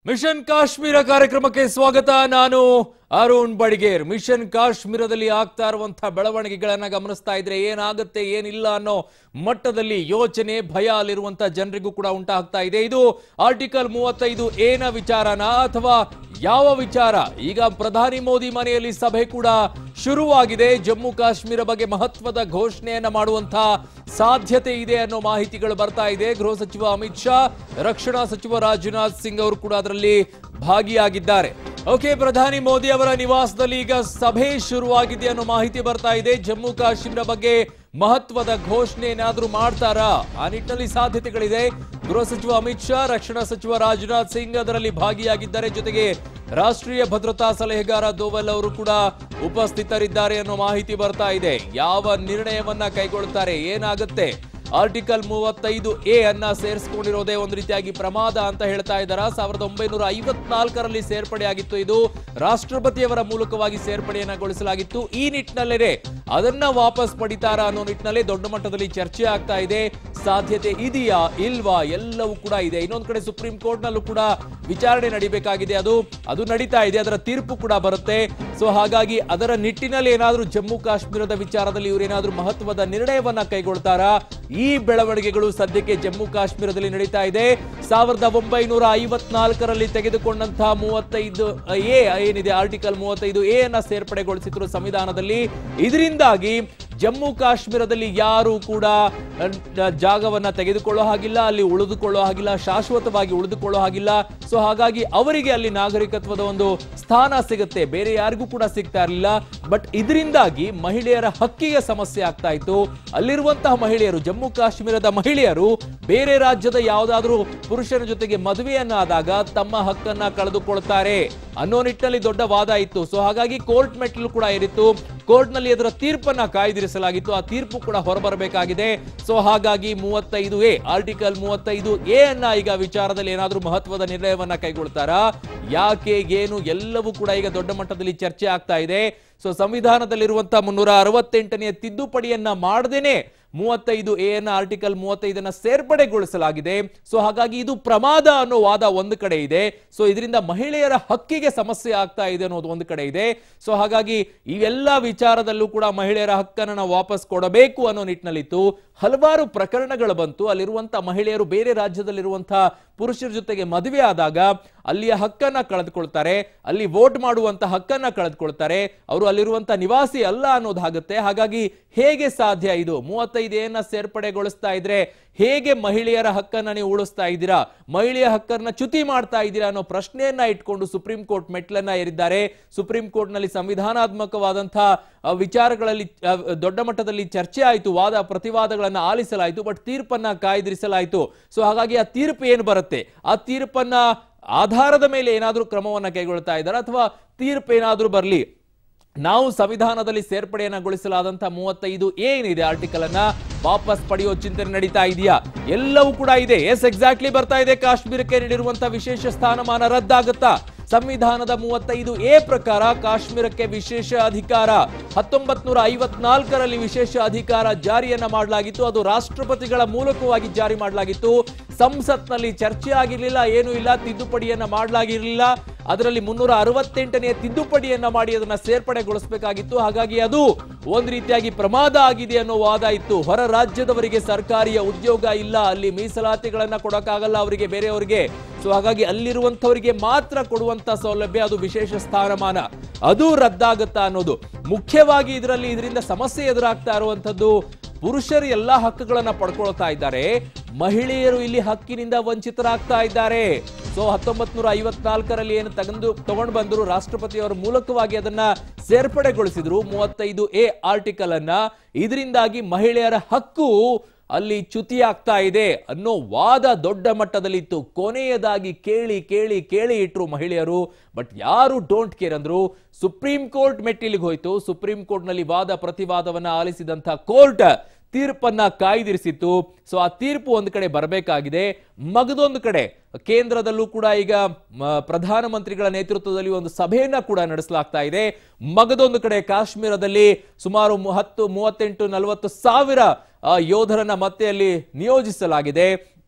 Mission Kashmir ಕಾರ್ಯಕ್ರಮಕ್ಕೆ ಸ್ವಾಗತ ನಾನು ಅರುಣ್ ಬಡಿಗೇರ್ ಮಿಷನ್ ಕಾಶ್ಮೀರದಲ್ಲಿ ಆಗ್ತಾ ಇರುವಂತಹ ಬೆಳವಣಿಗೆಗಳನ್ನ ಗಮನಿಸ್ತಾ ಇದ್ರೆ ಏನಾಗುತ್ತೆ ಏನಿಲ್ಲ ಅನ್ನೋ ಮಟ್ಟದಲ್ಲಿ ಯೋಚನೆ ಭಯ ಅಲ್ಲಿರುವಂತಹ ಜನರಿಗೂ ಕೂಡ ಉಂಟಾಗ್ತಾ ಇದೆ ಇದು ಆರ್ಟಿಕಲ್ ಮೂವತ್ತೈದು ಏನ ವಿಚಾರನ ಅಥವಾ ಯಾವ ವಿಚಾರ ಈಗ ಪ್ರಧಾನಿ ಮೋದಿ ಮನೆಯಲ್ಲಿ ಸಭೆ ಕೂಡ ಶುರುವಾಗಿದೆ ಜಮ್ಮು ಕಾಶ್ಮೀರ ಬಗ್ಗೆ ಮಹತ್ವದ ಘೋಷಣೆಯನ್ನ ಮಾಡುವಂತಹ ಸಾಧ್ಯತೆ ಇದೆ ಅನ್ನೋ ಮಾಹಿತಿಗಳು ಬರ್ತಾ ಇದೆ ಗೃಹ ಸಚಿವ ಅಮಿತ್ ಶಾ ರಕ್ಷಣಾ ಸಚಿವ ರಾಜನಾಥ್ ಸಿಂಗ್ ಅವರು ಕೂಡ ಅದರಲ್ಲಿ ಭಾಗಿಯಾಗಿದ್ದಾರೆ ಓಕೆ ಪ್ರಧಾನಿ ಮೋದಿ ಅವರ ನಿವಾಸದಲ್ಲಿ ಈಗ ಸಭೆ ಶುರುವಾಗಿದೆ ಅನ್ನೋ ಮಾಹಿತಿ ಬರ್ತಾ ಇದೆ ಜಮ್ಮು ಕಾಶ್ಮೀರ ಬಗ್ಗೆ ಮಹತ್ವದ ಘೋಷಣೆ ಏನಾದ್ರೂ ಮಾಡ್ತಾರಾ ಆ ನಿಟ್ಟಿನಲ್ಲಿ ಸಾಧ್ಯತೆಗಳಿದೆ ಗೃಹ ಸಚಿವ ಅಮಿತ್ ಶಾ ರಕ್ಷಣಾ ಸಚಿವ ರಾಜನಾಥ್ ಸಿಂಗ್ ಅದರಲ್ಲಿ ಭಾಗಿಯಾಗಿದ್ದಾರೆ ಜೊತೆಗೆ ರಾಷ್ಟ್ರೀಯ ಭದ್ರತಾ ಸಲಹೆಗಾರ ದೋವಲ್ ಅವರು ಕೂಡ ಉಪಸ್ಥಿತರಿದ್ದಾರೆ ಅನ್ನೋ ಮಾಹಿತಿ ಬರ್ತಾ ಇದೆ ಯಾವ ನಿರ್ಣಯವನ್ನ ಕೈಗೊಳ್ಳುತ್ತಾರೆ ಏನಾಗುತ್ತೆ ಆರ್ಟಿಕಲ್ ಮೂವತ್ತೈದು ಎ ಅನ್ನ ಸೇರಿಸಿಕೊಂಡಿರೋದೇ ಒಂದು ರೀತಿಯಾಗಿ ಪ್ರಮಾದ ಅಂತ ಹೇಳ್ತಾ ಇದ್ದಾರ ಸಾವಿರದ ಒಂಬೈನೂರ ಐವತ್ನಾಲ್ಕರಲ್ಲಿ ಸೇರ್ಪಡೆಯಾಗಿತ್ತು ಇದು ರಾಷ್ಟ್ರಪತಿಯವರ ಮೂಲಕವಾಗಿ ಸೇರ್ಪಡೆಯನ್ನಗೊಳಿಸಲಾಗಿತ್ತು ಈ ನಿಟ್ಟಿನಲ್ಲೇ ಅದನ್ನ ವಾಪಸ್ ಪಡಿತಾರಾ ಅನ್ನೋ ನಿಟ್ಟಿನಲ್ಲಿ ದೊಡ್ಡ ಮಟ್ಟದಲ್ಲಿ ಚರ್ಚೆ ಆಗ್ತಾ ಇದೆ ಸಾಧ್ಯತೆ ಇದೆಯಾ ಇಲ್ವಾ ಎಲ್ಲವೂ ಕೂಡ ಇದೆ ಇನ್ನೊಂದು ಕಡೆ ಸುಪ್ರೀಂ ಕೋರ್ಟ್ ನಲ್ಲೂ ಕೂಡ ವಿಚಾರಣೆ ನಡಿಬೇಕಾಗಿದೆ ಅದು ಅದು ನಡೀತಾ ಇದೆ ಅದರ ತೀರ್ಪು ಕೂಡ ಬರುತ್ತೆ ಸೊ ಹಾಗಾಗಿ ಅದರ ನಿಟ್ಟಿನಲ್ಲಿ ಏನಾದ್ರೂ ಜಮ್ಮು ಕಾಶ್ಮೀರದ ವಿಚಾರದಲ್ಲಿ ಇವರೇನಾದ್ರೂ ಮಹತ್ವದ ನಿರ್ಣಯವನ್ನ ಕೈಗೊಳ್ತಾರಾ ಈ ಬೆಳವಣಿಗೆಗಳು ಸದ್ಯಕ್ಕೆ ಜಮ್ಮು ಕಾಶ್ಮೀರದಲ್ಲಿ ನಡೀತಾ ಇದೆ ಸಾವಿರದ ಒಂಬೈನೂರ ಐವತ್ನಾಲ್ಕರಲ್ಲಿ ತೆಗೆದುಕೊಂಡಂತಹ ಮೂವತ್ತೈದು ಎ ಏನಿದೆ ಆರ್ಟಿಕಲ್ ಮೂವತ್ತೈದು ಎ ಅನ್ನ ಸೇರ್ಪಡೆಗೊಳಿಸಿದ್ರು ಸಂವಿಧಾನದಲ್ಲಿ ಇದರಿಂದಾಗಿ ಜಮ್ಮು ಕಾಶ್ಮೀರದಲ್ಲಿ ಯಾರು ಕೂಡ ಅಹ್, ಜಾಗವನ್ನ ತೆಗೆದುಕೊಳ್ಳೋ ಹಾಗಿಲ್ಲ ಅಲ್ಲಿ ಉಳಿದುಕೊಳ್ಳೋ ಹಾಗಿಲ್ಲ ಶಾಶ್ವತವಾಗಿ ಉಳಿದುಕೊಳ್ಳೋ ಹಾಗಿಲ್ಲ ಸೊ ಹಾಗಾಗಿ ಅವರಿಗೆ ಅಲ್ಲಿ ನಾಗರಿಕತ್ವದ ಒಂದು ಸ್ಥಾನ ಸಿಗುತ್ತೆ ಬೇರೆ ಯಾರಿಗೂ ಕೂಡ ಸಿಗ್ತಾ ಇರಲಿಲ್ಲ ಬಟ್ ಇದರಿಂದಾಗಿ ಮಹಿಳೆಯರ ಹಕ್ಕಿಗೆ ಸಮಸ್ಯೆ ಆಗ್ತಾ ಇತ್ತು ಅಲ್ಲಿರುವಂತಹ ಮಹಿಳೆಯರು ಜಮ್ಮು ಕಾಶ್ಮೀರದ ಮಹಿಳೆಯರು ಬೇರೆ ರಾಜ್ಯದ ಯಾವುದಾದ್ರೂ ಪುರುಷನ ಜೊತೆಗೆ ಮದುವೆಯನ್ನ ಆದಾಗ ತಮ್ಮ ಹಕ್ಕನ್ನ ಕಳೆದುಕೊಳ್ತಾರೆ ಅನ್ನೋ ನಿಟ್ಟಿನಲ್ಲಿ ದೊಡ್ಡ ವಾದ ಇತ್ತು ಸೊ ಹಾಗಾಗಿ ಕೋರ್ಟ್ ಮೆಟ್ಲು ಕೂಡ ಏರಿತ್ತು ಕೋರ್ಟ್ ನಲ್ಲಿ ಅದರ ತೀರ್ಪನ್ನ ಕಾಯ್ದಿರಿಸಲಾಗಿತ್ತು ಆ ತೀರ್ಪು ಕೂಡ ಹೊರಬರಬೇಕಾಗಿದೆ ಸೊ ಹಾಗಾಗಿ ಮೂವತ್ತೈದು ಎ ಆರ್ಟಿಕಲ್ ಮೂವತ್ತೈದು ಎ ಅನ್ನ ಈಗ ವಿಚಾರದಲ್ಲಿ ಏನಾದ್ರೂ ಮಹತ್ವದ ನಿರ್ಣಯವನ್ನ ಕೈಗೊಳ್ತಾರಾ ಯಾಕೆ ಏನು ಎಲ್ಲವೂ ಕೂಡ ಈಗ ದೊಡ್ಡ ಮಟ್ಟದಲ್ಲಿ ಚರ್ಚೆ ಆಗ್ತಾ ಇದೆ ಸೊ ಸಂವಿಧಾನದಲ್ಲಿರುವಂತಹ ಮುನ್ನೂರ ಅರವತ್ತೆಂಟನೆಯ ತಿದ್ದುಪಡಿಯನ್ನ ಮಾಡದೇನೆ ಮೂವತ್ತೈದು ಎ ಅನ್ನ ಆರ್ಟಿಕಲ್ ಮೂವತ್ತೈದನ್ನ ಸೇರ್ಪಡೆಗೊಳಿಸಲಾಗಿದೆ ಸೊ ಹಾಗಾಗಿ ಇದು ಪ್ರಮಾದ ಅನ್ನೋ ವಾದ ಒಂದು ಕಡೆ ಇದೆ ಸೊ ಇದರಿಂದ ಮಹಿಳೆಯರ ಹಕ್ಕಿಗೆ ಸಮಸ್ಯೆ ಆಗ್ತಾ ಇದೆ ಅನ್ನೋದು ಒಂದು ಕಡೆ ಇದೆ ಸೊ ಹಾಗಾಗಿ ಇವೆಲ್ಲ ವಿಚಾರದಲ್ಲೂ ಕೂಡ ಮಹಿಳೆಯರ ಹಕ್ಕನ್ನು ನಾವು ವಾಪಸ್ ಕೊಡಬೇಕು ಅನ್ನೋ ನಿಟ್ಟಿನಲ್ಲಿತ್ತು ಹಲವಾರು ಪ್ರಕರಣಗಳು ಬಂತು ಅಲ್ಲಿರುವಂತಹ ಮಹಿಳೆಯರು ಬೇರೆ ರಾಜ್ಯದಲ್ಲಿರುವಂತಹ ಪುರುಷರ ಜೊತೆಗೆ ಮದುವೆ ಆದಾಗ ಅಲ್ಲಿಯ ಹಕ್ಕನ್ನ ಕಳೆದುಕೊಳ್ತಾರೆ ಅಲ್ಲಿ ವೋಟ್ ಮಾಡುವಂತ ಹಕ್ಕನ್ನ ಕಳೆದುಕೊಳ್ತಾರೆ ಅವರು ಅಲ್ಲಿರುವಂತ ನಿವಾಸಿ ಅಲ್ಲ ಅನ್ನೋದಾಗುತ್ತೆ ಹಾಗಾಗಿ ಹೇಗೆ ಸಾಧ್ಯ ಇದು ಮೂವತ್ತೈದೇನ ಸೇರ್ಪಡೆಗೊಳಿಸ್ತಾ ಇದ್ರೆ ಹೇಗೆ ಮಹಿಳೆಯರ ಹಕ್ಕನ್ನ ನೀವು ಉಳಿಸ್ತಾ ಇದ್ದೀರಾ ಮಹಿಳೆಯ ಹಕ್ಕನ್ನ ಚ್ಯುತಿ ಮಾಡ್ತಾ ಇದ್ದೀರಾ ಅನ್ನೋ ಪ್ರಶ್ನೆಯನ್ನ ಇಟ್ಕೊಂಡು ಸುಪ್ರೀಂ ಕೋರ್ಟ್ ಮೆಟ್ಲನ್ನ ಏರಿದ್ದಾರೆ ಸುಪ್ರೀಂ ಕೋರ್ಟ್ ನಲ್ಲಿ ಸಂವಿಧಾನಾತ್ಮಕವಾದಂತಹ ಆ, ವಿಚಾರಗಳಲ್ಲಿ ಆ, ದೊಡ್ಡ ಮಟ್ಟದಲ್ಲಿ ಚರ್ಚೆ ಆಯಿತು ವಾದ ಪ್ರತಿವಾದಗಳನ್ನ ಆಲಿಸಲಾಯಿತು ಬಟ್ ತೀರ್ಪನ್ನ ಕಾಯ್ದಿರಿಸಲಾಯಿತು ಸೊ ಹಾಗಾಗಿ ಆ ತೀರ್ಪು ಏನು ಬರುತ್ತೆ ಆ ತೀರ್ಪನ್ನ ಆಧಾರದ ಮೇಲೆ ಏನಾದ್ರೂ ಕ್ರಮವನ್ನ ಕೈಗೊಳ್ತಾ ಇದ್ದಾರೆ ಅಥವಾ ತೀರ್ಪು ಏನಾದ್ರೂ ಬರಲಿ ನಾವು ಸಂವಿಧಾನದಲ್ಲಿ ಸೇರ್ಪಡೆಯನ್ನಗೊಳಿಸಲಾದಂತಹ ಮೂವತ್ತೈದು ಏನಿದೆ ಆರ್ಟಿಕಲ್ ಅನ್ನ ವಾಪಸ್ ಪಡೆಯೋ ಚಿಂತನೆ ನಡೀತಾ ಇದೆಯಾ ಎಲ್ಲವೂ ಕೂಡ ಇದೆ ಎಸ್ ಎಕ್ಸಾಕ್ಟ್ಲಿ ಬರ್ತಾ ಇದೆ ಕಾಶ್ಮೀರಕ್ಕೆ ನೀಡಿರುವಂತಹ ವಿಶೇಷ ಸ್ಥಾನಮಾನ ರದ್ದಾಗುತ್ತಾ ಸಂವಿಧಾನದ ಮೂವತ್ತೈದು ಎ ಪ್ರಕಾರ ಕಾಶ್ಮೀರಕ್ಕೆ ವಿಶೇಷ ಅಧಿಕಾರ ಹತ್ತೊಂಬತ್ ನೂರ ಐವತ್ನಾಲ್ಕರಲ್ಲಿ ವಿಶೇಷ ಅಧಿಕಾರ ಜಾರಿಯನ್ನ ಮಾಡಲಾಗಿತ್ತು ಅದು ರಾಷ್ಟ್ರಪತಿಗಳ ಮೂಲಕವಾಗಿ ಜಾರಿ ಮಾಡಲಾಗಿತ್ತು ಸಂಸತ್ನಲ್ಲಿ ಚರ್ಚೆ ಆಗಿರಲಿಲ್ಲ ಏನೂ ಇಲ್ಲ ತಿದ್ದುಪಡಿಯನ್ನ ಮಾಡಲಾಗಿರಲಿಲ್ಲ ಅದರಲ್ಲಿ ಮುನ್ನೂರ ಅರವತ್ತೆಂಟನೆಯ ತಿದ್ದುಪಡಿಯನ್ನ ಮಾಡಿ ಅದನ್ನ ಸೇರ್ಪಡೆಗೊಳಿಸಬೇಕಾಗಿತ್ತು ಹಾಗಾಗಿ ಅದು ಒಂದು ರೀತಿಯಾಗಿ ಪ್ರಮಾದ ಆಗಿದೆ ಅನ್ನೋ ವಾದ ಇತ್ತು ಹೊರ ರಾಜ್ಯದವರಿಗೆ ಸರ್ಕಾರಿಯ ಉದ್ಯೋಗ ಇಲ್ಲ ಅಲ್ಲಿ ಮೀಸಲಾತಿಗಳನ್ನ ಕೊಡಕ್ಕಾಗಲ್ಲ ಅವರಿಗೆ ಬೇರೆಯವರಿಗೆ ಸೊ ಹಾಗಾಗಿ ಅಲ್ಲಿರುವಂತವರಿಗೆ ಮಾತ್ರ ಕೊಡುವಂತ ಸೌಲಭ್ಯ ಅದು ವಿಶೇಷ ಸ್ಥಾನಮಾನ ಅದು ರದ್ದಾಗುತ್ತಾ ಅನ್ನೋದು ಮುಖ್ಯವಾಗಿ ಇದರಲ್ಲಿ ಇದರಿಂದ ಸಮಸ್ಯೆ ಎದುರಾಗ್ತಾ ಇರುವಂತದ್ದು ಪುರುಷರು ಎಲ್ಲಾ ಹಕ್ಕುಗಳನ್ನ ಪಡ್ಕೊಳ್ತಾ ಇದ್ದಾರೆ ಮಹಿಳೆಯರು ಇಲ್ಲಿ ಹಕ್ಕಿನಿಂದ ವಂಚಿತರಾಗ್ತಾ ಇದ್ದಾರೆ ಸೊ ಹತ್ತೊಂಬತ್ ನೂರ ಐವತ್ನಾಲ್ಕರಲ್ಲಿ ಏನು ತಗೊಂಡು ತಗೊಂಡು ಬಂದರು ರಾಷ್ಟ್ರಪತಿಯವರ ಮೂಲಕವಾಗಿ ಅದನ್ನ ಸೇರ್ಪಡೆಗೊಳಿಸಿದ್ರು ಮೂವತ್ತೈದು ಎ ಆರ್ಟಿಕಲ್ ಅನ್ನ ಇದರಿಂದಾಗಿ ಮಹಿಳೆಯರ ಹಕ್ಕು ಅಲ್ಲಿ ಚ್ಯುತಿ ಆಗ್ತಾ ಇದೆ ಅನ್ನೋ ವಾದ ದೊಡ್ಡ ಮಟ್ಟದಲ್ಲಿತ್ತು ಕೊನೆಯದಾಗಿ ಕೇಳಿ ಕೇಳಿ ಕೇಳಿ ಇಟ್ರು ಮಹಿಳೆಯರು ಬಟ್ ಯಾರು ಡೋಂಟ್ ಕೇರ್ ಅಂದ್ರು ಸುಪ್ರೀಂ ಕೋರ್ಟ್ ಮೆಟ್ಟಿಲಿಗೆ ಹೋಯ್ತು ಸುಪ್ರೀಂ ಕೋರ್ಟ್ ನಲ್ಲಿ ವಾದ ಪ್ರತಿವಾದವನ್ನ ಆಲಿಸಿದಂತ ಕೋರ್ಟ್ ತೀರ್ಪನ್ನ ಕಾಯ್ದಿರಿಸಿತ್ತು ಸೊ ಆ ತೀರ್ಪು ಒಂದು ಕಡೆ ಬರಬೇಕಾಗಿದೆ ಮಗದೊಂದು ಕಡೆ ಕೇಂದ್ರದಲ್ಲೂ ಕೂಡ ಈಗ ಮ, ಪ್ರಧಾನಮಂತ್ರಿಗಳ ನೇತೃತ್ವದಲ್ಲಿ ಒಂದು ಸಭೆಯನ್ನ ಕೂಡ ನಡೆಸಲಾಗ್ತಾ ಇದೆ ಮಗದೊಂದು ಕಡೆ ಕಾಶ್ಮೀರದಲ್ಲಿ ಸುಮಾರು ಮು- ಹತ್ತು ಮೂವತ್ತೆಂಟು ನಲವತ್ತು ಸಾವಿರ ಆ, ಯೋಧರನ್ನ ಮತ್ತೆ ಅಲ್ಲಿ ನಿಯೋಜಿಸಲಾಗಿದೆ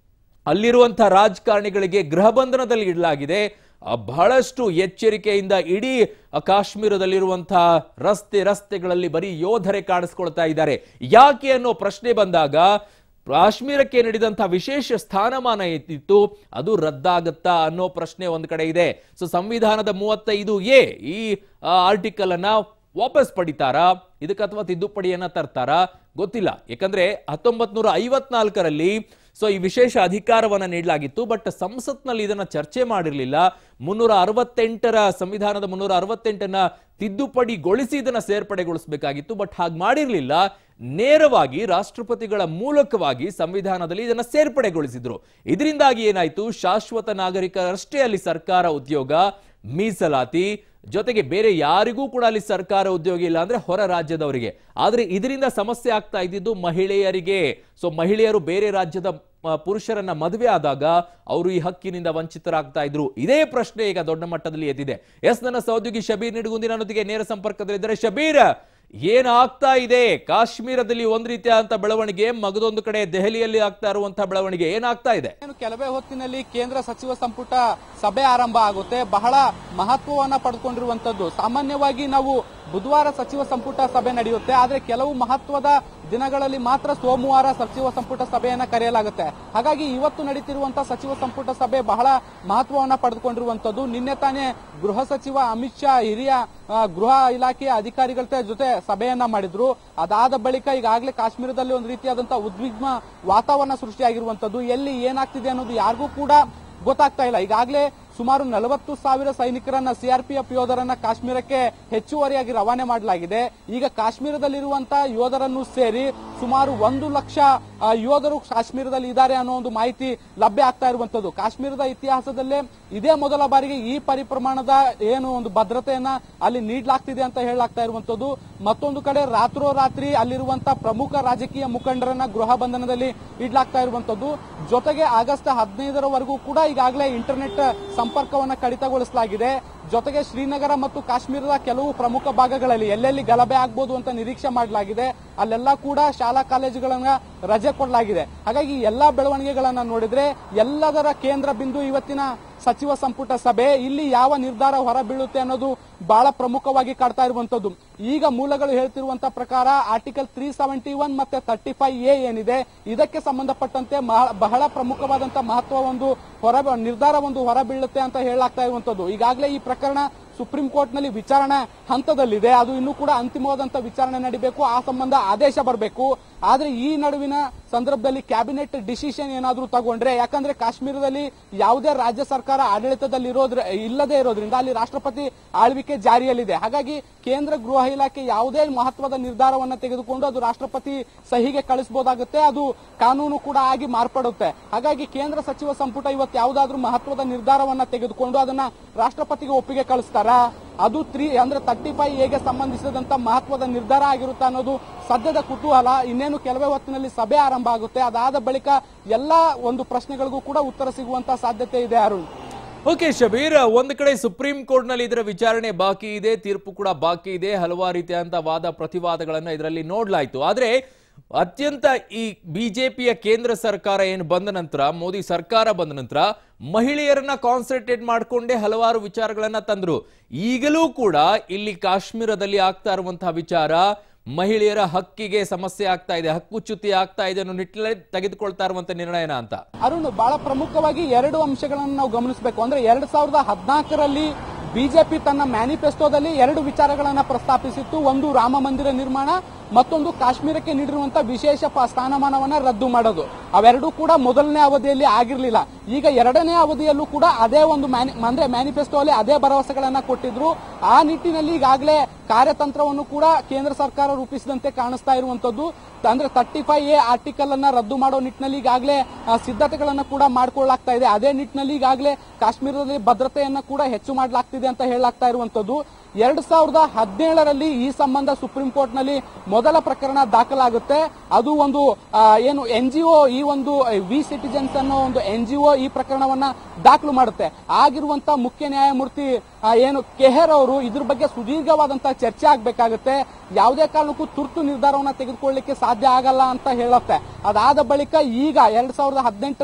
ಅಲ್ಲಿರುವಂತಹ ರಾಜಕಾರಣಿಗಳಿಗೆ ಗೃಹ ಬಂಧನದಲ್ಲಿ ಇಡಲಾಗಿದೆ ಆ, ಬಹಳಷ್ಟು ಎಚ್ಚರಿಕೆಯಿಂದ ಇಡೀ ಆ, ಕಾಶ್ಮೀರದಲ್ಲಿರುವಂತಹ ರಸ್ತೆ ರಸ್ತೆಗಳಲ್ಲಿ ಬರೀ ಯೋಧರೆ ಕಾಣಿಸ್ಕೊಳ್ತಾ ಇದ್ದಾರೆ ಯಾಕೆ ಅನ್ನೋ ಪ್ರಶ್ನೆ ಬಂದಾಗ ಕಾಶ್ಮೀರಕ್ಕೆ ನೀಡಿದಂತಹ ವಿಶೇಷ ಸ್ಥಾನಮಾನ ಇತ್ತು ಅದು ರದ್ದಾಗತ್ತಾ ಅನ್ನೋ ಪ್ರಶ್ನೆ ಒಂದ್ ಕಡೆ ಇದೆ ಸೊ ಸಂವಿಧಾನದ ಮೂವತ್ತೈದು ಎ ಈ ಆರ್ಟಿಕಲ್ ಅನ್ನ ವಾಪಸ್ ಪಡಿತಾರಾ ಇದಕ್ಕೆ ಅಥವಾ ತಿದ್ದುಪಡಿಯನ್ನ ತರ್ತಾರಾ ಗೊತ್ತಿಲ್ಲ ಯಾಕಂದ್ರೆ ಹತ್ತೊಂಬತ್ ನೂರ ಐವತ್ನಾಲ್ಕರಲ್ಲಿ ಸೊ ಈ ವಿಶೇಷ ಅಧಿಕಾರವನ್ನ ನೀಡಲಾಗಿತ್ತು ಬಟ್ ಸಂಸತ್ನಲ್ಲಿ ಇದನ್ನ ಚರ್ಚೆ ಮಾಡಿರಲಿಲ್ಲ ಮುನ್ನೂರ ಅರವತ್ತೆಂಟರ ಸಂವಿಧಾನದ ಮುನ್ನೂರ ಅರವತ್ತೆಂಟನ್ನ ತಿದ್ದುಪಡಿಗೊಳಿಸಿ ಇದನ್ನ ಸೇರ್ಪಡೆಗೊಳಿಸಬೇಕಾಗಿತ್ತು ಬಟ್ ಹಾಗೆ ಮಾಡಿರಲಿಲ್ಲ ನೇರವಾಗಿ ರಾಷ್ಟ್ರಪತಿಗಳ ಮೂಲಕವಾಗಿ ಸಂವಿಧಾನದಲ್ಲಿ ಇದನ್ನ ಸೇರ್ಪಡೆಗೊಳಿಸಿದ್ರು ಇದರಿಂದಾಗಿ ಏನಾಯ್ತು ಶಾಶ್ವತ ನಾಗರಿಕರಷ್ಟೇ ಅಲ್ಲಿ ಸರ್ಕಾರ ಉದ್ಯೋಗ ಮೀಸಲಾತಿ ಜೊತೆಗೆ ಬೇರೆ ಯಾರಿಗೂ ಕೂಡ ಅಲ್ಲಿ ಸರ್ಕಾರ ಉದ್ಯೋಗ ಇಲ್ಲ ಅಂದ್ರೆ ಹೊರ ರಾಜ್ಯದವರಿಗೆ ಆದ್ರೆ ಇದರಿಂದ ಸಮಸ್ಯೆ ಆಗ್ತಾ ಇದ್ದಿದ್ದು ಮಹಿಳೆಯರಿಗೆ ಸೊ ಮಹಿಳೆಯರು ಬೇರೆ ರಾಜ್ಯದ ಆ, ಪುರುಷರನ್ನ ಮದುವೆ ಆದಾಗ ಅವರು ಈ ಹಕ್ಕಿನಿಂದ ವಂಚಿತರಾಗ್ತಾ ಇದ್ರು ಇದೇ ಪ್ರಶ್ನೆ ಈಗ ದೊಡ್ಡ ಮಟ್ಟದಲ್ಲಿ ಎದ್ದಿದೆ ಎಸ್ ನನ್ನ ಸಹೋದ್ಯೋಗಿ ಶಬೀರ್ ನಿಡಗುಂದಿ ನನ್ನೊಂದಿಗೆ ನೇರ ಸಂಪರ್ಕದಲ್ಲಿದ್ದಾರೆ ಶಬೀರ್ ಏನಾಗ್ತಾ ಇದೆ ಕಾಶ್ಮೀರದಲ್ಲಿ ಒಂದ್ ರೀತಿಯಾದಂತ ಬೆಳವಣಿಗೆ ಮಗದೊಂದು ಕಡೆ ದೆಹಲಿಯಲ್ಲಿ ಆಗ್ತಾ ಇರುವಂತಹ ಬೆಳವಣಿಗೆ ಏನಾಗ್ತಾ ಇದೆ ಏನು ಕೆಲವೇ ಹೊತ್ತಿನಲ್ಲಿ ಕೇಂದ್ರ ಸಚಿವ ಸಂಪುಟ ಸಭೆ ಆರಂಭ ಆಗುತ್ತೆ ಬಹಳ ಮಹತ್ವವನ್ನ ಪಡೆದುಕೊಂಡಿರುವಂತದ್ದು ಸಾಮಾನ್ಯವಾಗಿ ನಾವು ಬುಧವಾರ ಸಚಿವ ಸಂಪುಟ ಸಭೆ ನಡೆಯುತ್ತೆ ಆದ್ರೆ ಕೆಲವು ಮಹತ್ವದ ದಿನಗಳಲ್ಲಿ ಮಾತ್ರ ಸೋಮವಾರ ಸಚಿವ ಸಂಪುಟ ಸಭೆಯನ್ನ ಕರೆಯಲಾಗುತ್ತೆ ಹಾಗಾಗಿ ಇವತ್ತು ನಡೀತಿರುವಂತಹ ಸಚಿವ ಸಂಪುಟ ಸಭೆ ಬಹಳ ಮಹತ್ವವನ್ನ ಪಡೆದುಕೊಂಡಿರುವಂತದ್ದು ನಿನ್ನೆ ತಾನೇ ಗೃಹ ಸಚಿವ ಅಮಿತ್ ಶಾ ಹಿರಿಯ ಆ, ಗೃಹ ಇಲಾಖೆಯ ಅಧಿಕಾರಿಗಳ ಜೊತೆ ಸಭೆಯನ್ನ ಮಾಡಿದ್ರು ಅದಾದ ಬಳಿಕ ಈಗಾಗಲೇ ಕಾಶ್ಮೀರದಲ್ಲಿ ಒಂದು ರೀತಿಯಾದಂತಹ ಉದ್ವಿಗ್ನ ವಾತಾವರಣ ಸೃಷ್ಟಿಯಾಗಿರುವಂತದ್ದು ಎಲ್ಲಿ ಏನಾಗ್ತಿದೆ ಅನ್ನೋದು ಯಾರಿಗೂ ಕೂಡ ಗೊತ್ತಾಗ್ತಾ ಇಲ್ಲ ಈಗಾಗಲೇ ಸುಮಾರು ನಲವತ್ತು ಸಾವಿರ ಸೈನಿಕರನ್ನ ಸಿಆರ್ಪಿಎಫ್ ಯೋಧರನ್ನ ಕಾಶ್ಮೀರಕ್ಕೆ ಹೆಚ್ಚುವರಿಯಾಗಿ ರವಾನೆ ಮಾಡಲಾಗಿದೆ ಈಗ ಕಾಶ್ಮೀರದಲ್ಲಿರುವಂತಹ ಯೋಧರನ್ನು ಸೇರಿ ಸುಮಾರು ಒಂದು ಲಕ್ಷ ಆ, ಯೋಧರು ಕಾಶ್ಮೀರದಲ್ಲಿ ಇದ್ದಾರೆ ಅನ್ನೋ ಒಂದು ಮಾಹಿತಿ ಲಭ್ಯ ಆಗ್ತಾ ಇರುವಂತದ್ದು ಕಾಶ್ಮೀರದ ಇತಿಹಾಸದಲ್ಲೇ ಇದೇ ಮೊದಲ ಬಾರಿಗೆ ಈ ಪರಿಪ್ರಮಾಣದ ಏನು ಒಂದು ಭದ್ರತೆಯನ್ನ ಅಲ್ಲಿ ನೀಡಲಾಗ್ತಿದೆ ಅಂತ ಹೇಳಲಾಗ್ತಾ ಇರುವಂತದ್ದು ಮತ್ತೊಂದು ಕಡೆ ರಾತ್ರೋರಾತ್ರಿ ಅಲ್ಲಿರುವಂತಹ ಪ್ರಮುಖ ರಾಜಕೀಯ ಮುಖಂಡರನ್ನ ಗೃಹ ಬಂಧನದಲ್ಲಿ ಇಡ್ಲಾಗ್ತಾ ಇರುವಂತದ್ದು ಜೊತೆಗೆ ಆಗಸ್ಟ್ ಹದಿನೈದರವರೆಗೂ ಕೂಡ ಈಗಾಗಲೇ ಇಂಟರ್ನೆಟ್ ಸಂಪರ್ಕವನ್ನ ಕಡಿತಗೊಳಿಸಲಾಗಿದೆ ಜೊತೆಗೆ ಶ್ರೀನಗರ ಮತ್ತು ಕಾಶ್ಮೀರದ ಕೆಲವು ಪ್ರಮುಖ ಭಾಗಗಳಲ್ಲಿ ಎಲ್ಲೆಲ್ಲಿ ಗಲಭೆ ಆಗ್ಬೋದು ಅಂತ ನಿರೀಕ್ಷೆ ಮಾಡಲಾಗಿದೆ ಅಲ್ಲೆಲ್ಲ ಕೂಡ ಶಾಲಾ ಕಾಲೇಜುಗಳನ್ನ ರಜೆ ಕೊಡಲಾಗಿದೆ ಹಾಗಾಗಿ ಎಲ್ಲಾ ಬೆಳವಣಿಗೆಗಳನ್ನ ನೋಡಿದ್ರೆ ಎಲ್ಲದರ ಕೇಂದ್ರ ಬಿಂದು ಇವತ್ತಿನ ಸಚಿವ ಸಂಪುಟ ಸಭೆ ಇಲ್ಲಿ ಯಾವ ನಿರ್ಧಾರ ಹೊರಬೀಳುತ್ತೆ ಅನ್ನೋದು ಬಹಳ ಪ್ರಮುಖವಾಗಿ ಕಾಡ್ತಾ ಇರುವಂತದ್ದು ಈಗ ಮೂಲಗಳು ಹೇಳ್ತಿರುವಂತ ಪ್ರಕಾರ ಆರ್ಟಿಕಲ್ ತ್ರೀ ಸೆವೆಂಟಿ ಒನ್ ಮತ್ತೆ ತರ್ಟಿ ಫೈವ್ ಎ ಏನಿದೆ ಇದಕ್ಕೆ ಸಂಬಂಧಪಟ್ಟಂತೆ ಮಹ- ಬಹಳ ಪ್ರಮುಖವಾದಂತ ಮಹತ್ವ ಒಂದು ಹೊರ ನಿರ್ಧಾರ ಒಂದು ಹೊರಬೀಳುತ್ತೆ ಅಂತ ಹೇಳಲಾಗ್ತಾ ಇರುವಂತದ್ದು ಈಗಾಗಲೇ ಈ ಪ್ರಕರಣ ಸುಪ್ರೀಂ ಕೋರ್ಟ್ ನಲ್ಲಿ ವಿಚಾರಣೆ ಹಂತದಲ್ಲಿದೆ ಅದು ಇನ್ನೂ ಕೂಡ ಅಂತಿಮವಾದಂತ ವಿಚಾರಣೆ ನಡೀಬೇಕು ಆ ಸಂಬಂಧ ಆದೇಶ ಬರಬೇಕು ಆದ್ರೆ ಈ ನಡುವಿನ ಸಂದರ್ಭದಲ್ಲಿ ಕ್ಯಾಬಿನೆಟ್ ಡಿಸಿಷನ್ ಏನಾದ್ರೂ ತಗೊಂಡ್ರೆ ಯಾಕಂದ್ರೆ ಕಾಶ್ಮೀರದಲ್ಲಿ ಯಾವುದೇ ರಾಜ್ಯ ಸರ್ಕಾರ ಆಡಳಿತದಲ್ಲಿ ಇರೋದ್ರ ಇಲ್ಲದೆ ಇರೋದ್ರಿಂದ ಅಲ್ಲಿ ರಾಷ್ಟ್ರಪತಿ ಆಳ್ವಿಕೆ ಜಾರಿಯಲ್ಲಿದೆ ಹಾಗಾಗಿ ಕೇಂದ್ರ ಗೃಹ ಇಲಾಖೆ ಯಾವುದೇ ಮಹತ್ವದ ನಿರ್ಧಾರವನ್ನ ತೆಗೆದುಕೊಂಡು ಅದು ರಾಷ್ಟ್ರಪತಿ ಸಹಿಗೆ ಕಳಿಸಬಹುದಾಗುತ್ತೆ ಅದು ಕಾನೂನು ಕೂಡ ಆಗಿ ಮಾರ್ಪಡುತ್ತೆ ಹಾಗಾಗಿ ಕೇಂದ್ರ ಸಚಿವ ಸಂಪುಟ ಇವತ್ತು ಯಾವುದಾದ್ರೂ ಮಹತ್ವದ ನಿರ್ಧಾರವನ್ನ ತೆಗೆದುಕೊಂಡು ಅದನ್ನ ರಾಷ್ಟ್ರಪತಿಗೆ ಒಪ್ಪಿಗೆ ಕಳಿಸ್ತಾರ ಅದು ತ್ರೀ ಅಂದ್ರೆ ತರ್ಟಿ ಫೈವ್ ಎಗೆ ಸಂಬಂಧಿಸಿದಂತ ಮಹತ್ವದ ನಿರ್ಧಾರ ಆಗಿರುತ್ತೆ ಅನ್ನೋದು ಸದ್ಯದ ಕುತೂಹಲ ಇನ್ನೇನು ಕೆಲವೇ ಹೊತ್ತಿನಲ್ಲಿ ಸಭೆ ಆರಂಭ ಆಗುತ್ತೆ ಅದಾದ ಬಳಿಕ ಎಲ್ಲಾ ಒಂದು ಪ್ರಶ್ನೆಗಳಿಗೂ ಕೂಡ ಉತ್ತರ ಸಿಗುವಂತ ಸಾಧ್ಯತೆ ಇದೆ ಅರುಣ್ ಓಕೆ ಶಬೀರ್ ಒಂದು ಕಡೆ ಸುಪ್ರೀಂ ಕೋರ್ಟ್ ನಲ್ಲಿ ಇದರ ವಿಚಾರಣೆ ಬಾಕಿ ಇದೆ ತೀರ್ಪು ಕೂಡ ಬಾಕಿ ಇದೆ ಹಲವಾರು ರೀತಿಯಾದಂತಹ ವಾದ ಪ್ರತಿವಾದಗಳನ್ನ ಇದರಲ್ಲಿ ನೋಡ್ಲಾಯ್ತು ಆದ್ರೆ ಅತ್ಯಂತ ಈ ಬಿಜೆಪಿಯ ಕೇಂದ್ರ ಸರ್ಕಾರ ಏನು ಬಂದ ನಂತರ ಮೋದಿ ಸರ್ಕಾರ ಬಂದ ನಂತರ ಮಹಿಳೆಯರನ್ನ ಕಾನ್ಸಂಟ್ರೇಟ್ ಮಾಡಿಕೊಂಡೇ ಹಲವಾರು ವಿಚಾರಗಳನ್ನ ತಂದ್ರು ಈಗಲೂ ಕೂಡ ಇಲ್ಲಿ ಕಾಶ್ಮೀರದಲ್ಲಿ ಆಗ್ತಾ ಇರುವಂತಹ ವಿಚಾರ ಮಹಿಳೆಯರ ಹಕ್ಕಿಗೆ ಸಮಸ್ಯೆ ಆಗ್ತಾ ಇದೆ ಹಕ್ಕುಚ್ಯುತಿ ಆಗ್ತಾ ಇದೆ ಅನ್ನೋ ನಿಟ್ಟಿನಲ್ಲಿ ತೆಗೆದುಕೊಳ್ತಾ ಇರುವಂತ ನಿರ್ಣಯನ ಅಂತ ಅರುಣ್ ಬಹಳ ಪ್ರಮುಖವಾಗಿ ಎರಡು ಅಂಶಗಳನ್ನು ನಾವು ಗಮನಿಸಬೇಕು ಅಂದ್ರೆ ಎರಡ್ ಸಾವಿರದ ಹದಿನಾಲ್ಕರಲ್ಲಿ ಬಿಜೆಪಿ ತನ್ನ ಮ್ಯಾನಿಫೆಸ್ಟೋದಲ್ಲಿ ಎರಡು ವಿಚಾರಗಳನ್ನ ಪ್ರಸ್ತಾಪಿಸಿತ್ತು ಒಂದು ರಾಮ ಮಂದಿರ ನಿರ್ಮಾಣ ಮತ್ತೊಂದು ಕಾಶ್ಮೀರಕ್ಕೆ ನೀಡಿರುವಂತಹ ವಿಶೇಷ ಪ- ಸ್ಥಾನಮಾನವನ್ನ ರದ್ದು ಮಾಡೋದು ಅವೆರಡೂ ಕೂಡ ಮೊದಲನೇ ಅವಧಿಯಲ್ಲಿ ಆಗಿರ್ಲಿಲ್ಲ ಈಗ ಎರಡನೇ ಅವಧಿಯಲ್ಲೂ ಕೂಡ ಅದೇ ಒಂದು ಮ್ಯಾನಿ- ಅಂದ್ರೆ ಮ್ಯಾನಿಫೆಸ್ಟೋ ಅಲ್ಲಿ ಅದೇ ಭರವಸೆಗಳನ್ನ ಕೊಟ್ಟಿದ್ರು ಆ ನಿಟ್ಟಿನಲ್ಲಿ ಈಗಾಗಲೇ ಕಾರ್ಯತಂತ್ರವನ್ನು ಕೂಡ ಕೇಂದ್ರ ಸರ್ಕಾರ ರೂಪಿಸಿದಂತೆ ಕಾಣಿಸ್ತಾ ಇರುವಂತದ್ದು ಅಂದ್ರೆ ತರ್ಟಿ ಫೈವ್ ಎ ಆರ್ಟಿಕಲ್ ಅನ್ನ ರದ್ದು ಮಾಡೋ ನಿಟ್ಟಿನಲ್ಲಿ ಈಗಾಗಲೇ ಆ, ಸಿದ್ಧತೆಗಳನ್ನ ಕೂಡ ಮಾಡ್ಕೊಳ್ಳಾಗ್ತಾ ಇದೆ ಅದೇ ನಿಟ್ಟಿನಲ್ಲಿ ಈಗಾಗಲೇ ಕಾಶ್ಮೀರದಲ್ಲಿ ಭದ್ರತೆಯನ್ನ ಕೂಡ ಹೆಚ್ಚು ಮಾಡಲಾಗ್ತಿದೆ ಅಂತ ಹೇಳಲಾಗ್ತಾ ಇರುವಂತದ್ದು ಎರಡ್ ಸಾವಿರದ ಹದಿನೇಳರಲ್ಲಿ ಈ ಸಂಬಂಧ ಸುಪ್ರೀಂ ಕೋರ್ಟ್ ನಲ್ಲಿ ಮೊದಲ ಪ್ರಕರಣ ದಾಖಲಾಗುತ್ತೆ ಅದು ಒಂದು ಆ, ಏನು ಎನ್ ಈ ಒಂದು ವಿ ಸಿಟಿಜನ್ಸ್ ಅನ್ನೋ ಒಂದು ಎನ್ ಈ ಪ್ರಕರಣವನ್ನ ದಾಖಲು ಮಾಡುತ್ತೆ ಆಗಿರುವಂತ ಮುಖ್ಯ ನ್ಯಾಯಮೂರ್ತಿ ಆ, ಏನು ಕೆಹರ್ ಅವರು ಇದ್ರ ಬಗ್ಗೆ ಸುದೀರ್ಘವಾದಂತಹ ಚರ್ಚೆ ಆಗ್ಬೇಕಾಗುತ್ತೆ ಯಾವುದೇ ಕಾರಣಕ್ಕೂ ತುರ್ತು ನಿರ್ಧಾರವನ್ನ ತೆಗೆದುಕೊಳ್ಳಲಿಕ್ಕೆ ಸಾಧ್ಯ ಆಗಲ್ಲ ಅಂತ ಹೇಳುತ್ತೆ ಅದಾದ ಬಳಿಕ ಈಗ ಎರಡ್ ಸಾವಿರದ ಹದಿನೆಂಟಕ್ಕೆ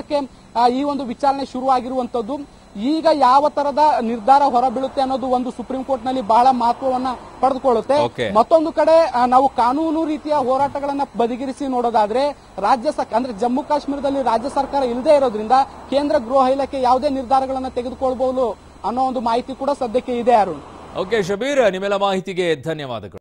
ಆ, ಈ ಒಂದು ವಿಚಾರಣೆ ಶುರುವಾಗಿರುವಂತದ್ದು ಈಗ ಯಾವ ತರದ ನಿರ್ಧಾರ ಹೊರಬೀಳುತ್ತೆ ಅನ್ನೋದು ಒಂದು ಸುಪ್ರೀಂ ಕೋರ್ಟ್ ನಲ್ಲಿ ಬಹಳ ಮಹತ್ವವನ್ನ ಪಡೆದುಕೊಳ್ಳುತ್ತೆ Okay. ಮತ್ತೊಂದು ಕಡೆ ಆ, ನಾವು ಕಾನೂನು ರೀತಿಯ ಹೋರಾಟಗಳನ್ನ ಬದಿಗಿರಿಸಿ ನೋಡೋದಾದ್ರೆ ರಾಜ್ಯ ಸರ್ಕಾರ ಅಂದ್ರೆ ಜಮ್ಮು ಕಾಶ್ಮೀರದಲ್ಲಿ ರಾಜ್ಯ ಸರ್ಕಾರ ಇಲ್ಲದೆ ಇರೋದ್ರಿಂದ ಕೇಂದ್ರ ಗೃಹ ಇಲಾಖೆ ಯಾವುದೇ ನಿರ್ಧಾರಗಳನ್ನ ತೆಗೆದುಕೊಳ್ಬಹುದು ಅನ್ನೋ ಒಂದು ಮಾಹಿತಿ ಕೂಡ ಸದ್ಯಕ್ಕೆ ಇದೆ ಅರುಣ್ ಓಕೆ ಶಬೀರ್ ನಿಮ್ಮೆಲ್ಲ ಮಾಹಿತಿಗೆ ಧನ್ಯವಾದಗಳು